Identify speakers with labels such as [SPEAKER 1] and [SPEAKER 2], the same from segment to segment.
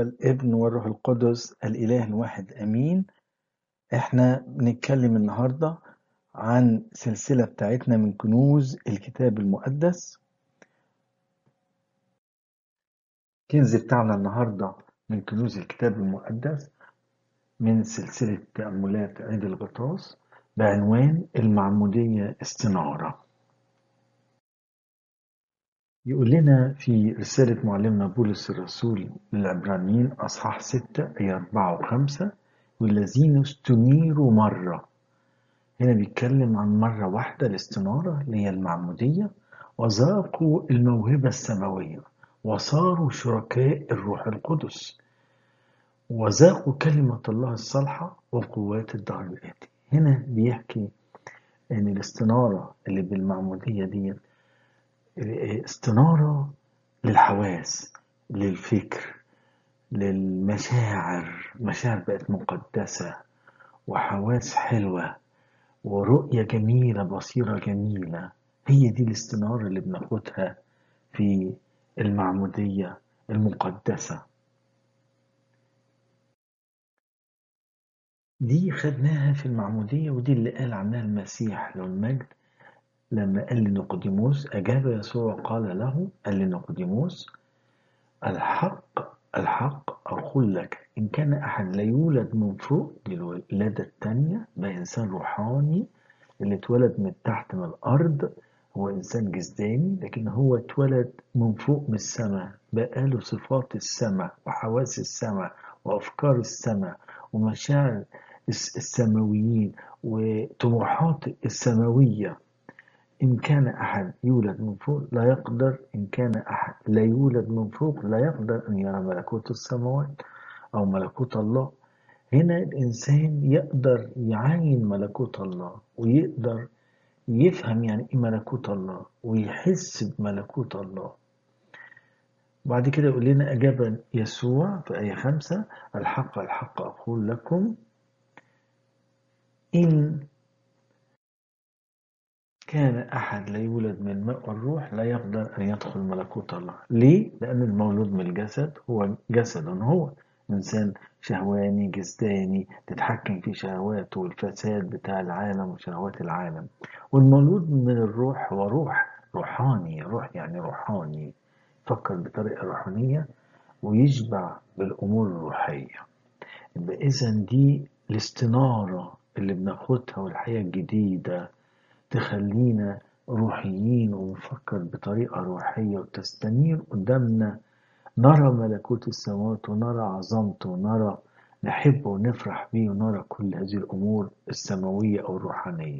[SPEAKER 1] والابن والروح القدس الإله الواحد أمين احنا بنتكلم النهاردة عن سلسلة بتاعتنا من كنوز الكتاب المقدس الكنز بتاعنا النهاردة من كنوز الكتاب المقدس من سلسلة تأملات عيد الغطاس بعنوان المعمودية استنارة يقول لنا في رسالة معلمنا بولس الرسول للعبرانيين أصحاح 6 أي 4 و5 والذين استنيروا مرة هنا بيتكلم عن مرة واحدة الاستنارة اللي هي المعمودية وذاقوا الموهبة السماوية وصاروا شركاء الروح القدس وذاقوا كلمة الله الصالحة وقوات الدهر الآتي هنا بيحكي ان الاستنارة اللي بالمعمودية دي استنارة للحواس للفكر للمشاعر مشاعر بقت مقدسة وحواس حلوة ورؤية جميلة بصيرة جميلة هي دي الاستنارة اللي بناخدها في المعمودية المقدسة دي خدناها في المعمودية ودي اللي قال عنها المسيح له المجد لما قال لنقديموس أجاب يسوع قال له قال لنقديموس الحق الحق أقول لك إن كان أحد لا يولد من فوق دي الولادة التانية ده إنسان روحاني اللي اتولد من تحت من الأرض هو إنسان جسداني لكن هو اتولد من فوق من السماء بقى له صفات السماء وحواس السماء وأفكار السماء ومشاعر السماويين وطموحات السماوية إن كان أحد يولد من فوق لا يقدر إن كان أحد لا يولد من فوق لا يقدر أن يرى ملكوت السماوات أو ملكوت الله هنا الإنسان يقدر يعاين ملكوت الله ويقدر يفهم يعني إيه ملكوت الله ويحس بملكوت الله بعد كده يقول لنا أجاب يسوع في آية خمسة الحق الحق أقول لكم إن كان أحد لا يولد من ماء والروح لا يقدر أن يدخل ملكوت الله ليه؟ لأن المولود من الجسد هو جسد هو إنسان شهواني جسداني تتحكم في شهواته والفساد بتاع العالم وشهوات العالم والمولود من الروح هو روح روحاني روح يعني روحاني يفكر بطريقة روحانية ويشبع بالأمور الروحية يبقى إذا دي الاستنارة اللي بناخدها والحياة الجديدة تخلينا روحيين ونفكر بطريقة روحية وتستنير قدامنا نرى ملكوت السماوات ونرى عظمته ونرى نحبه ونفرح بيه ونرى كل هذه الأمور السماوية أو الروحانية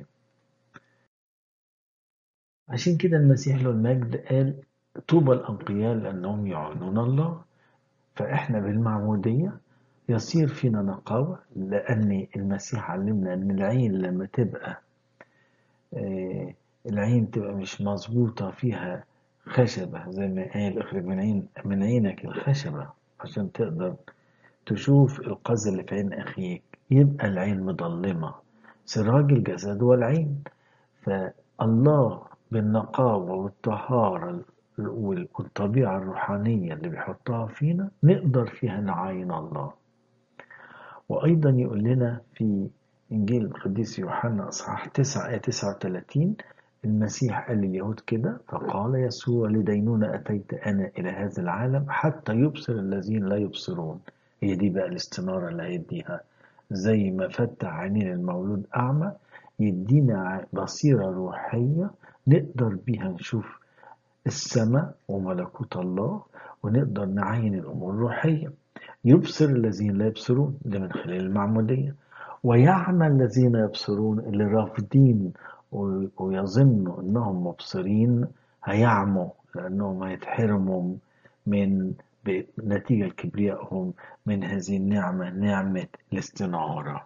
[SPEAKER 1] عشان كده المسيح له المجد قال طوبى الأنقياء لأنهم يعانون الله فإحنا بالمعمودية يصير فينا نقاوة لأن المسيح علمنا أن العين لما تبقى آه العين تبقى مش مظبوطة فيها خشبة زي ما قال اخرج من عين من عينك الخشبة عشان تقدر تشوف القذى اللي في عين أخيك يبقى العين مضلمة سراج الجسد هو العين فالله بالنقاوة والطهارة والطبيعة الروحانية اللي بيحطها فينا نقدر فيها نعاين الله وأيضا يقول لنا في إنجيل القديس يوحنا أصحاح 9 آية 39 المسيح قال لليهود كده فقال يسوع لدينونة أتيت أنا إلى هذا العالم حتى يبصر الذين لا يبصرون هي دي بقى الاستنارة اللي هيديها زي ما فتح عينين المولود أعمى يدينا بصيرة روحية نقدر بيها نشوف السماء وملكوت الله ونقدر نعين الأمور الروحية يبصر الذين لا يبصرون ده من خلال المعمودية ويعمى الذين يبصرون اللي رافضين ويظنوا انهم مبصرين هيعموا لانهم هيتحرموا من نتيجة كبريائهم من هذه النعمة نعمة الاستنارة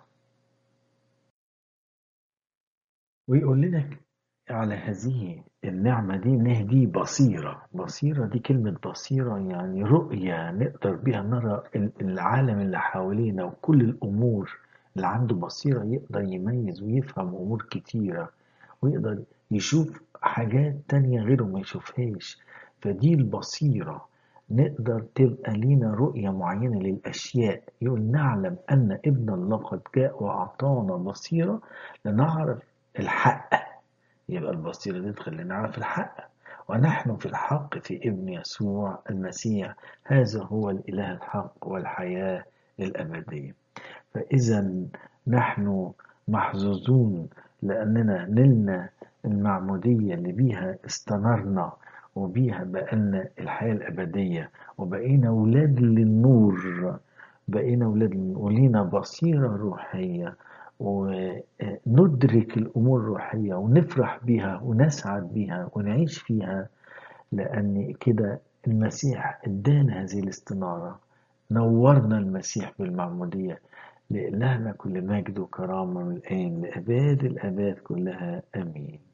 [SPEAKER 1] ويقول لنا على هذه النعمة دي إنها دي بصيرة بصيرة دي كلمة بصيرة يعني رؤية نقدر بها نرى العالم اللي حوالينا وكل الأمور اللي عنده بصيرة يقدر يميز ويفهم أمور كتيرة ويقدر يشوف حاجات تانية غيره ما يشوفهاش فدي البصيرة نقدر تبقى لينا رؤية معينة للأشياء يقول نعلم أن ابن الله قد جاء وأعطانا بصيرة لنعرف الحق يبقى البصيرة دي تخلينا نعرف الحق ونحن في الحق في ابن يسوع المسيح هذا هو الإله الحق والحياة الأبدية فإذا نحن محظوظون لأننا نلنا المعمودية اللي بيها استنرنا وبيها بقالنا الحياة الأبدية وبقينا ولاد للنور بقينا ولاد للنور ولينا بصيرة روحية وندرك الأمور الروحية ونفرح بيها ونسعد بيها ونعيش فيها لأن كده المسيح ادانا هذه الاستنارة نورنا المسيح بالمعمودية لإلهنا كل مجد وكرامة من الآن لأباد الآباد كلها آمين